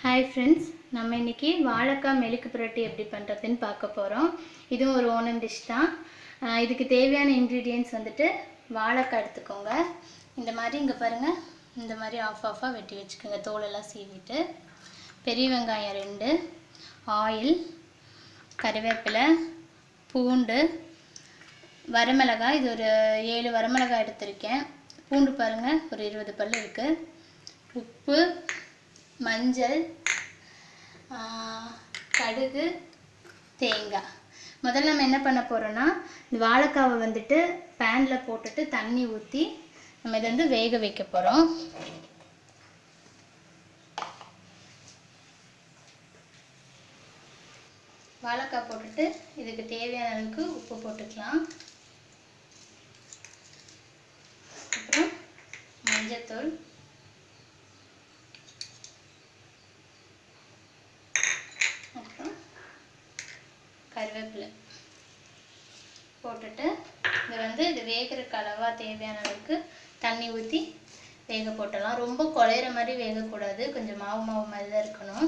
hi friends நம்ம இன்னைக்கு வாழைக்காய் மெழுக்கு புரட்டி எப்படி பண்ணுறதுன்னு பார்க்க போகிறோம் இதுவும் ஒரு ஓணம் டிஷ் தான் ஆஹ் இதுக்கு தேவையான இன்க்ரீடியன்ட்ஸ் வந்துட்டு வாழைக்காய் எடுத்துக்கோங்க இந்த மாதிரி இங்கே பாருங்கள் இந்த மாதிரி ஆஃப் ஆஃபாக வெட்டி வச்சுக்கோங்க தோலெல்லாம் சீவிட்டு பெரிய வெங்காயம் ரெண்டு ஆயில் கறிவேப்பிலை பூண்டு வரமிளகாய் இது ஒரு ஏழு வரமிளகாய் எடுத்திருக்கேன் பூண்டு பாருங்கள் ஒரு இருபது பல் இருக்குது உப்பு மஞ்சள் ஆ, கடுகு தேங்காய் முதல்ல நம்ம என்ன பண்ண போகிறோன்னா இந்த வாழைக்காவை வந்துட்டு பேனில் போட்டுட்டு தண்ணி ஊற்றி நம்ம இதை வந்து வேக வைக்க போகிறோம் வாழைக்காய் போட்டுட்டு இதுக்கு தேவையான அளவுக்கு உப்பு போட்டுக்கலாம் அப்புறம் மஞ்சத்தூள் அப்புறம் கருவேப்பிலை போட்டுட்டு இது வந்து இது வேகிறதுக்கு அளவாக தேவையான அளவுக்கு தண்ணி ஊற்றி வேக போட்டலாம் ரொம்ப குழையிற மாதிரி வேகக்கூடாது கொஞ்சம் மாவு மாவு மாதிரி தான் இருக்கணும்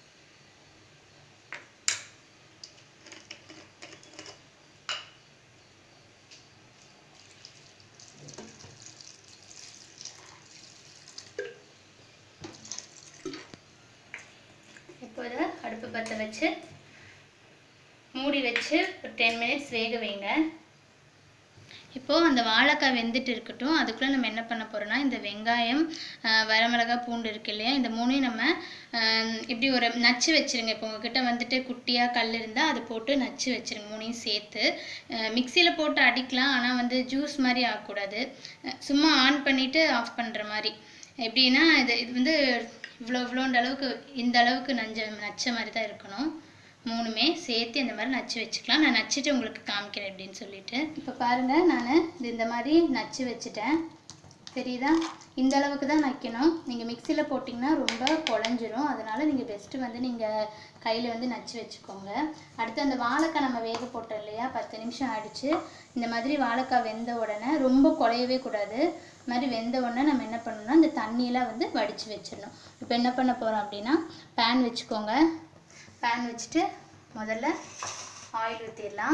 இப்போ இதை அடுப்பு பற்ற வச்சு மூடி வச்சு ஒரு டென் மினிட்ஸ் வேக வைங்க இப்போது அந்த வாழைக்காய் வெந்துட்டு இருக்கட்டும் அதுக்குள்ளே நம்ம என்ன பண்ண போகிறோம்னா இந்த வெங்காயம் ஆஹ் வரமிளகாய் பூண்டு இருக்கு இல்லையா இந்த மூணையும் நம்ம ஆஹ் இப்படி ஒரு நச்சு வச்சிருங்க இப்போ உங்ககிட்ட வந்துட்டு குட்டியாக கல் இருந்தால் அது போட்டு நச்சு வச்சிருங்க மூணையும் சேர்த்து மிக்சியில் போட்டு அடிக்கலாம் ஆனால் வந்து ஜூஸ் மாதிரி ஆகக்கூடாது அஹ் சும்மா ஆன் பண்ணிவிட்டு ஆஃப் பண்ணுற மாதிரி எப்படின்னா இது இது வந்து இவ்வளோ இவ்வளோன்ற அளவுக்கு இந்த அளவுக்கு நஞ்ச நச்ச மாதிரி தான் இருக்கணும் மூணுமே சேர்த்து இந்த மாதிரி நச்சு வச்சுக்கலாம் நான் நச்சுட்டு உங்களுக்கு காமிக்கிறேன் அப்படின்னு சொல்லிட்டு இப்போ பாருங்கள் நான் இது இந்த மாதிரி நச்சு வச்சுட்டேன் தெரியுதா இந்த அளவுக்கு தான் நக்கணும் நீங்கள் மிக்சியில் போட்டிங்கன்னா ரொம்ப குழஞ்சிரும் அதனால் நீங்கள் பெஸ்ட்டு வந்து நீங்கள் கையில் வந்து நச்சு வச்சுக்கோங்க அடுத்து அந்த வாழைக்காய் நம்ம வேக போட்டோம் இல்லையா பத்து நிமிஷம் ஆயிடுச்சு இந்த மாதிரி வாழைக்காய் வெந்த உடனே ரொம்ப குழையவே கூடாது இது மாதிரி வெந்த உடனே நம்ம என்ன பண்ணணும்னா இந்த தண்ணியெலாம் வந்து வடித்து வச்சிடணும் இப்போ என்ன பண்ண போகிறோம் அப்படின்னா பேன் வச்சுக்கோங்க பேன் வச்சுட்டு முதல்ல ஆயில் ஊற்றிடலாம்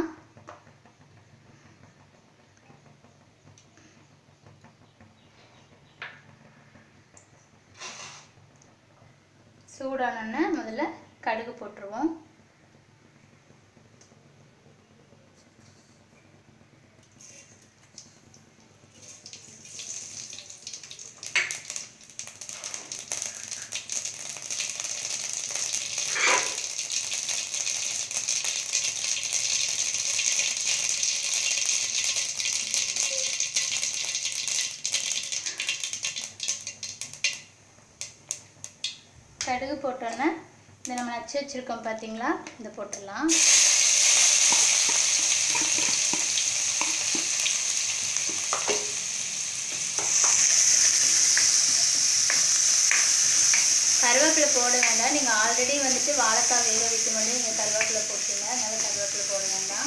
சூடானோன்னே முதல்ல கடுகு போட்டுருவோம் கடுகு போட்டோன்னே இந்த நம்ம நச்சு வச்சுருக்கோம் பார்த்தீங்களா இதை போட்டுடலாம் கருவேப்பிலை போட வேண்டாம் நீங்கள் ஆல்ரெடி வந்துட்டு வாழைக்காய் வேக வைக்கும் போது நீங்கள் கருவேப்பிலை போட்டீங்க அதனால கருவேப்பிலை போட வேண்டாம்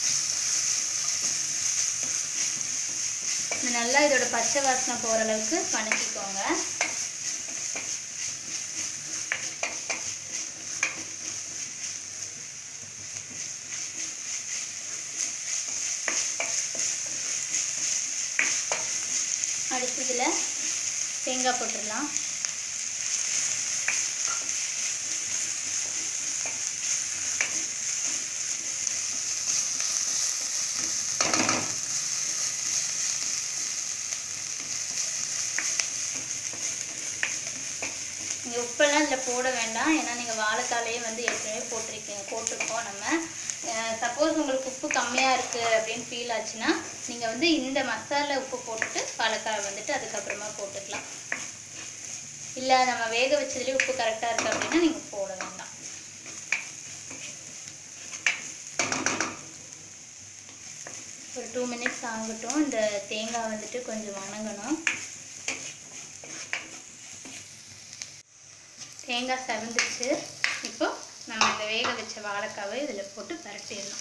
இது நல்லா இதோட பச்சை வாசனை போகிற அளவுக்கு வணக்கிக்கோங்க அடுத்ததில் தேங்காய் போட்டுடலாம் நீங்கள் உப்பெல்லாம் இதில் போட வேண்டாம் ஏன்னா நீங்கள் வாழைக்காலையே வந்து ஏற்கனவே போட்டிருக்கீங்க போட்டிருக்கோம் நம்ம சப்போஸ் உங்களுக்கு உப்பு கம்மியாக இருக்குது அப்படின்னு ஃபீல் ஆச்சுன்னா நீங்கள் வந்து இந்த மசாலா உப்பு போட்டுட்டு வாழைக்காய் வந்துட்டு அதுக்கப்புறமா போட்டுக்கலாம் இல்லை நம்ம வேக வச்சதுலேயே உப்பு கரெக்டாக இருக்குது அப்படின்னா நீங்கள் போட வேண்டாம் ஒரு டூ மினிட்ஸ் ஆகட்டும் இந்த தேங்காய் வந்துட்டு கொஞ்சம் வணங்கணும் தேங்காய் செவந்துச்சு இப்போ நம்ம இந்த வேக வச்ச வாழைக்காவை இதில் போட்டு பரட்டிடலாம்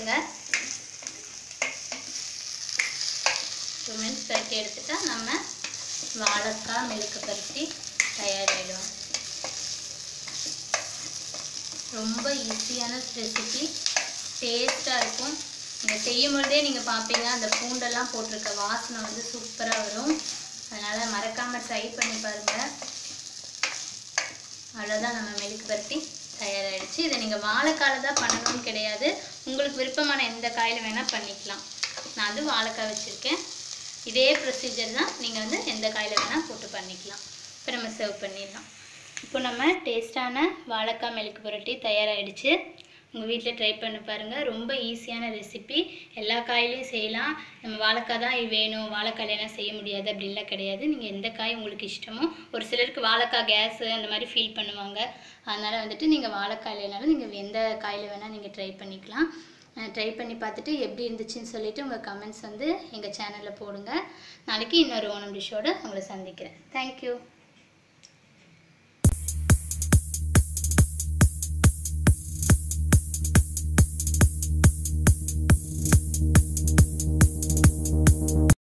விட்டுருங்க டூ மினிட்ஸ் பரட்டி எடுத்துட்டா நம்ம வாழைக்காய் மெழுக்கு பருத்தி தயாராகிடும் ரொம்ப ஈஸியான ரெசிபி டேஸ்ட்டாக இருக்கும் நீங்கள் செய்யும் பொழுதே நீங்கள் பார்ப்பீங்க அந்த பூண்டெல்லாம் போட்டிருக்க வாசனை வந்து சூப்பராக வரும் அதனால் மறக்காமல் ட்ரை பண்ணி பாருங்கள் அவ்வளோதான் நம்ம மெழுக்கு பருத்தி தயாராகிடுச்சு இதை நீங்கள் வாழைக்கால தான் பண்ணணும்னு கிடையாது உங்களுக்கு விருப்பமான எந்த காயில் வேணால் பண்ணிக்கலாம் நான் வந்து வாழைக்காய் வச்சுருக்கேன் இதே ப்ரொசீஜர் தான் நீங்கள் வந்து எந்த காயில் வேணால் போட்டு பண்ணிக்கலாம் இப்போ நம்ம சர்வ் பண்ணிடலாம் இப்போ நம்ம டேஸ்டான வாழைக்காய் மெழுக்கு புரட்டி தயாராகிடுச்சு உங்கள் வீட்டில் ட்ரை பண்ணி பாருங்கள் ரொம்ப ஈஸியான ரெசிபி எல்லா காயிலையும் செய்யலாம் நம்ம வாழைக்காய் தான் இது வேணும் வாழைக்காயிலாம் செய்ய முடியாது அப்படின்லாம் கிடையாது நீங்கள் எந்த காய் உங்களுக்கு இஷ்டமோ ஒரு சிலருக்கு வாழைக்காய் கேஸு அந்த மாதிரி ஃபீல் பண்ணுவாங்க அதனால் வந்துட்டு நீங்கள் வாழைக்காயிலனாலும் நீங்கள் எந்த காயில் வேணால் நீங்கள் ட்ரை பண்ணிக்கலாம் ட்ரை பண்ணி பார்த்துட்டு எப்படி இருந்துச்சுன்னு சொல்லிட்டு உங்கள் கமெண்ட்ஸ் வந்து எங்கள் சேனலில் போடுங்க நாளைக்கு இன்னொரு ஓணம் டிஷ்ஷோடு உங்களை சந்திக்கிறேன் தேங்க்யூ